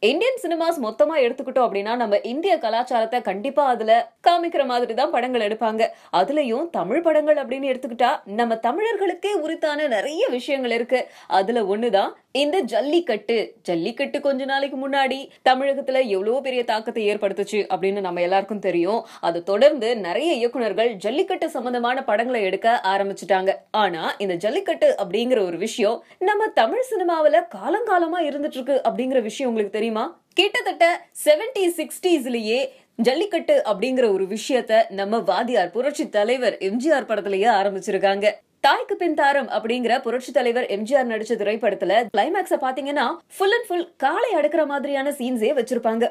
Indian cinemas மொத்தமா எடுத்துக்கிட்டோம் அப்படின்னா நம்ம இந்திய கலாச்சாரத்தை கண்டிப்பா அதுல காமிக்கிற மாதிரி தான் படங்கள் எடுப்பாங்க அதுலயும் தமிழ் படங்கள் அப்படின்னு எடுத்துக்கிட்டா நம்ம தமிழர்களுக்கே உரித்தான நிறைய விஷயங்கள் இருக்கு அதுல ஒண்ணுதான் இந்த ஜல்லிக்கட்டு ஜல்லிக்கட்டு கொஞ்ச நாளைக்கு முன்னாடி தமிழகத்துல எவ்வளவு பெரிய தாக்கத்தை ஏற்படுத்துச்சு அப்படின்னு நம்ம எல்லாருக்கும் தெரியும் அதை தொடர்ந்து நிறைய இயக்குனர்கள் ஜல்லிக்கட்டு சம்பந்தமான படங்களை எடுக்க ஆரம்பிச்சுட்டாங்க ஆனா இந்த ஜல்லிக்கட்டு அப்படிங்கிற ஒரு விஷயம் நம்ம தமிழ் சினிமாவுல காலங்காலமா இருந்துட்டு இருக்கு அப்படிங்கிற விஷயம் உங்களுக்கு தெரியுமா கிட்டத்தட்ட செவன்டி சிக்ஸ்டீஸ்லயே ஜல்லிக்கட்டு அப்படிங்கிற ஒரு விஷயத்த நம்ம வாதியார் புரட்சி தலைவர் எம்ஜிஆர் படத்திலேயே ஆரம்பிச்சிருக்காங்க தாய்க்கு பின் தாரம் அப்படிங்கிற புரட்சி தலைவர் எம்ஜிஆர் நடிச்ச திரைப்படத்துல கிளைமேக்ஸ பாத்தீங்கன்னா ஃபுல் அண்ட் ஃபுல் காலை அடக்குற மாதிரியான சீன்ஸே வச்சிருப்பாங்க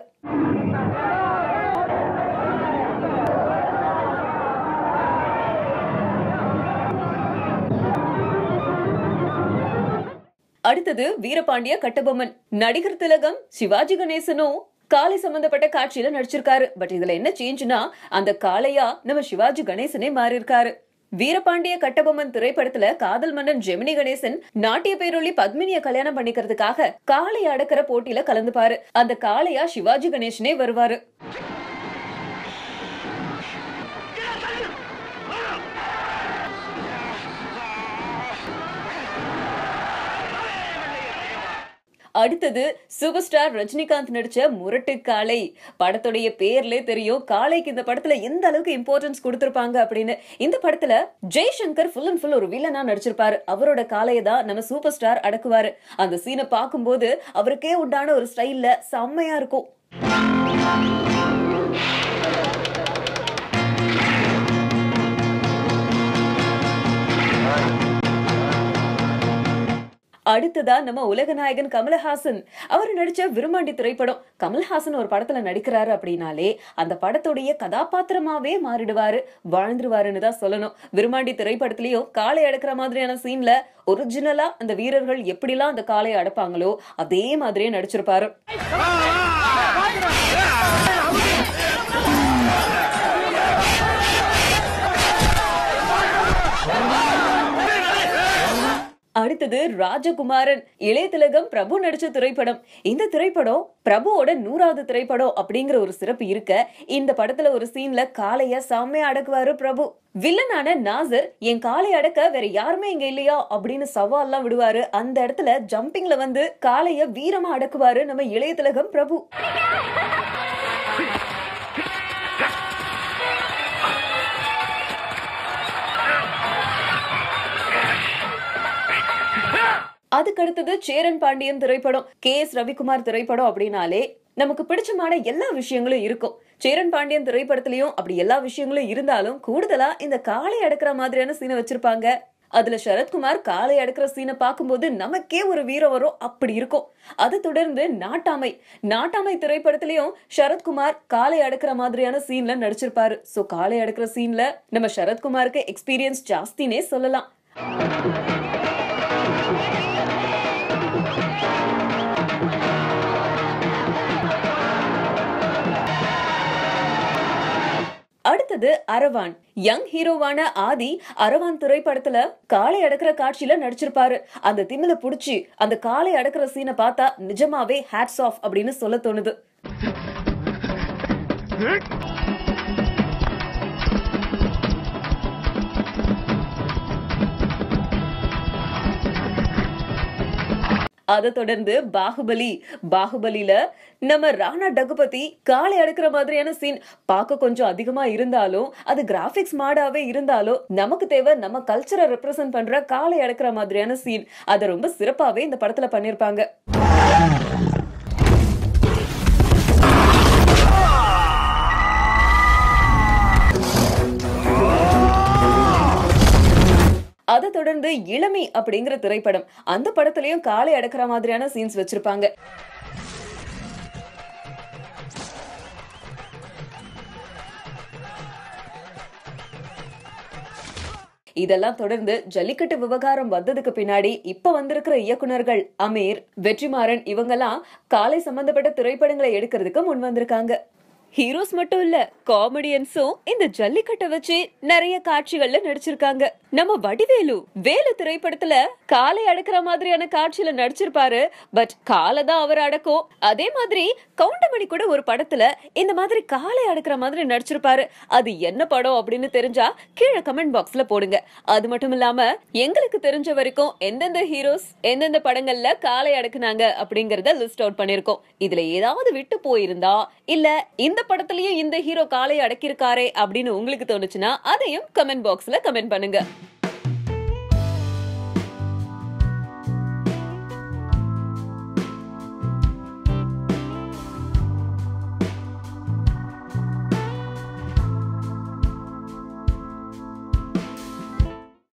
அடுத்தது வீரபாண்டிய கட்டபொம்மன் நடிகர் திலகம் சிவாஜி கணேசனும் காளை சம்பந்தப்பட்ட காட்சியில நடிச்சிருக்காரு பட் இதுல என்ன சேஞ்ச்னா அந்த காளையா நம்ம சிவாஜி கணேசனே மாறி இருக்காரு வீரபாண்டிய கட்டபொம்மன் திரைப்படத்துல காதல் மன்னன் ஜெமினி கணேசன் நாட்டிய பேரொளி பத்மினிய கல்யாணம் பண்ணிக்கிறதுக்காக காளை அடக்கிற போட்டியில கலந்துப்பாரு அந்த காளையா சிவாஜி கணேசனே வருவாரு அடுத்தது சூப்பர் ஸ்டார் ரஜினிகாந்த் நடிச்ச முரட்டு காளை படத்துடைய பேர்லே தெரியும் காளைக்கு இந்த படத்துல எந்த அளவுக்கு இம்பார்ட்டன்ஸ் கொடுத்திருப்பாங்க அப்படின்னு இந்த படத்துல ஜெய்சங்கர் ஃபுல் அண்ட் ஃபுல் ஒரு வில்லனா நடிச்சிருப்பாரு அவரோட காளையை தான் நம்ம சூப்பர் ஸ்டார் அடக்குவாரு அந்த சீனை பார்க்கும்போது அவருக்கே உண்டான ஒரு ஸ்டைல்ல செம்மையா இருக்கும் அடுத்ததா நம்ம உலகநாயகன் கமலஹாசன் அவர் நடிச்ச விரும்மாண்டி திரைப்படம் கமல்ஹாசன் ஒரு படத்துல நடிக்கிறாரு அப்படின்னாலே அந்த படத்துடைய கதாபாத்திரமாவே மாறிடுவாரு வாழ்ந்துருவாருன்னு தான் சொல்லணும் விரும்மாண்டி திரைப்படத்திலயும் காளை அடக்குற மாதிரியான சீன்ல ஒரிஜினலா அந்த வீரர்கள் எப்படிலாம் அந்த காளையை அடப்பாங்களோ அதே மாதிரியே நடிச்சிருப்பாரு அடுத்தது ராஜகுமாரன் இளைய திலகம் பிரபு நடிச்ச திரைப்படம் இந்த திரைப்படம் பிரபுவோட நூறாவது திரைப்படம் அப்படிங்கிற ஒரு சிறப்பு இருக்க இந்த படத்துல ஒரு சீன்ல காளைய செம்மையா அடக்குவாரு பிரபு வில்லனான நாசர் என் காலை அடக்க வேற யாருமே இங்க இல்லையா அப்படின்னு சவால்லாம் விடுவாரு அந்த இடத்துல ஜம்பிங்ல வந்து காளைய வீரமா அடக்குவாரு நம்ம இளைய திலகம் பிரபு அதுக்கு அடுத்தது சேரன் பாண்டியன் திரைப்படம் கே எஸ் ரவிக்குமார் திரைப்படம் அப்படின்னாலே நமக்கு பிடிச்சமான எல்லா விஷயங்களும் இருக்கும் சேரன் பாண்டியன் திரைப்படத்திலயும் அப்படி எல்லா விஷயங்களும் இருந்தாலும் கூடுதலா இந்த காளை அடக்குற மாதிரியான சீனை வச்சிருப்பாங்க அதுல சரத்குமார் காளை அடக்குற சீனை பார்க்கும்போது நமக்கே ஒரு வீரம் வரும் அப்படி இருக்கும் அதை தொடர்ந்து நாட்டாமை நாட்டாமை திரைப்படத்திலயும் சரத்குமார் காளை அடக்குற மாதிரியான சீன்ல நடிச்சிருப்பாரு சோ காளை அடக்குற சீன்ல நம்ம சரத்குமாருக்கு எக்ஸ்பீரியன்ஸ் ஜாஸ்தினே சொல்லலாம் அடுத்தது அரவான் யங் ஹீரோவான ஆதி அரவான் திரைப்படத்துல காளை அடக்குற காட்சியில நடிச்சிருப்பாரு அந்த திமில புடிச்சு அந்த காளை அடக்குற சீனை பார்த்தா நிஜமாவே ஹேட்ஸ் ஆஃப் அப்படின்னு சொல்ல தோணுது அதை தொடர்ந்து பாகுபலி பாகுபலியில நம்ம ராணா டகுபதி காலை அடக்குற மாதிரியான சீன் பார்க்க கொஞ்சம் அதிகமா இருந்தாலும் அது கிராபிக்ஸ் மாடாவே இருந்தாலும் நமக்கு தேவை நம்ம கல்ச்சரை ரெப்ரசென்ட் பண்ற காலை அடக்குற மாதிரியான சீன் அதை ரொம்ப சிறப்பாவே இந்த படத்துல பண்ணிருப்பாங்க அதை தொடர்ந்து இளமை அப்படிங்கிற திரைப்படம் அந்த படத்துலயும் காலை அடக்குற மாதிரியான சீன்ஸ் வச்சிருப்பாங்க இதெல்லாம் தொடர்ந்து ஜல்லிக்கட்டு விவகாரம் வந்ததுக்கு பின்னாடி இப்ப வந்திருக்கிற இயக்குனர்கள் அமீர் வெற்றிமாறன் இவங்கெல்லாம் காலை சம்பந்தப்பட்ட திரைப்படங்களை எடுக்கிறதுக்கு முன் வந்திருக்காங்க ஹீரோஸ் மட்டும் இல்ல காமெடியன்ஸும் இந்த ஜல்லிக்கட்டை வச்சு நிறைய காட்சிகள்ல நடிச்சிருக்காங்க நம்ம வடிவேலு வேலு திரைப்படத்துல காலை அடக்குற மாதிரியான காட்சியில நடிச்சிருப்பாரு பட் காலை தான் அவர் அடக்கும் அதே மாதிரி கவுண்டமணி கூட ஒரு படத்துல இந்த மாதிரி காலை அடக்குற மாதிரி நடிச்சிருப்பாரு அது என்ன படம் அப்படின்னு தெரிஞ்சா கீழே கமெண்ட் பாக்ஸ்ல போடுங்க அது மட்டும் இல்லாம எங்களுக்கு தெரிஞ்ச வரைக்கும் எந்தெந்த ஹீரோஸ் எந்தெந்த படங்கள்ல காலை அடக்குனாங்க அப்படிங்கறத லிஸ்ட் அவுட் பண்ணிருக்கோம் இதுல ஏதாவது விட்டு போயிருந்தா இல்ல இந்த படத்துலயும் இந்த ஹீரோ காலை அடக்கியிருக்காரே அப்படின்னு உங்களுக்கு தோணுச்சுன்னா அதையும் கமெண்ட் பாக்ஸ்ல கமெண்ட் பண்ணுங்க